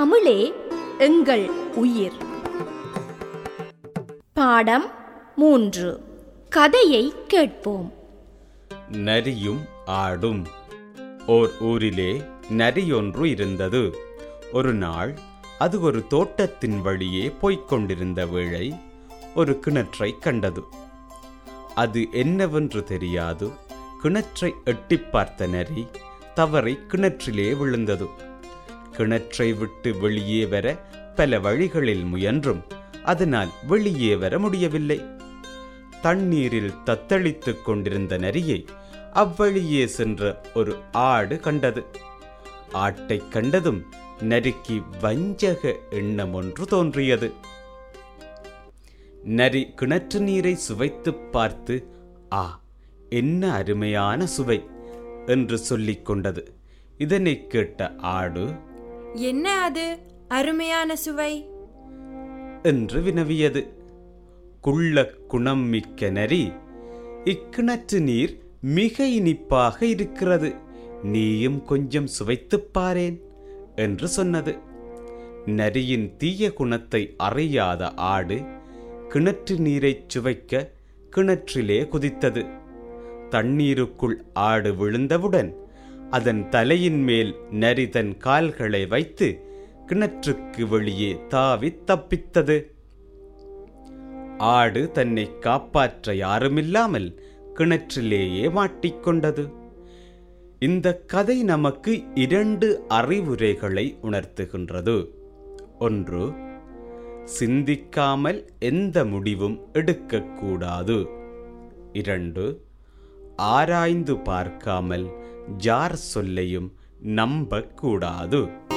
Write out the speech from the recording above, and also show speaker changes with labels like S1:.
S1: தமிழே எங்கள் உயிர் பாடம் மூன்று கதையை கேட்போம்
S2: நரியும் ஆடும் ஓர் ஊரிலே நரியொன்று இருந்தது ஒரு நாள் அது ஒரு தோட்டத்தின் வழியே போய்க் கொண்டிருந்த வேளை ஒரு கிணற்றை கண்டது அது என்னவென்று தெரியாது கிணற்றை எட்டிப் பார்த்த நரி தவறி கிணற்றிலே விழுந்தது கிணற்றை விட்டு வெளியே வர பல வழிகளில் முயன்றும் அதனால் வெளியே வர முடியவில்லை தண்ணீரில் தத்தளித்துக் கொண்டிருந்த நரியை அவ்வழியே சென்ற ஒரு ஆடு கண்டது ஆட்டைக் கண்டதும் நரிக்கு வஞ்சக எண்ணம் ஒன்று தோன்றியது நரி கிணற்று நீரை சுவைத்துப் பார்த்து ஆ என்ன அருமையான சுவை என்று சொல்லிக் கொண்டது இதனைக் கேட்ட ஆடு
S3: என்ன அது அருமையான சுவை
S2: என்று வினவியது குள்ள குணம் மிக்க நரி இக்கிணற்று நீர் மிக இனிப்பாக இருக்கிறது நீயும் கொஞ்சம் சுவைத்துப் பாரேன் என்று சொன்னது நரியின் தீய குணத்தை அறியாத ஆடு கிணற்று நீரைச் சுவைக்க கிணற்றிலே குதித்தது தண்ணீருக்குள் ஆடு விழுந்தவுடன் அதன் தலையின் மேல் நரி தன் கால்களை வைத்து கிணற்றுக்கு வெளியே தாவித் தப்பித்தது ஆடு தன்னை காப்பாற்ற யாருமில்லாமல் கிணற்றிலேயே மாட்டிக்கொண்டது இந்த கதை நமக்கு இரண்டு அறிவுரைகளை உணர்த்துகின்றது ஒன்று சிந்திக்காமல் எந்த முடிவும் எடுக்கக்கூடாது இரண்டு ஆராய்ந்து பார்க்காமல் யார் சொல்லையும் நம்பக்கூடாது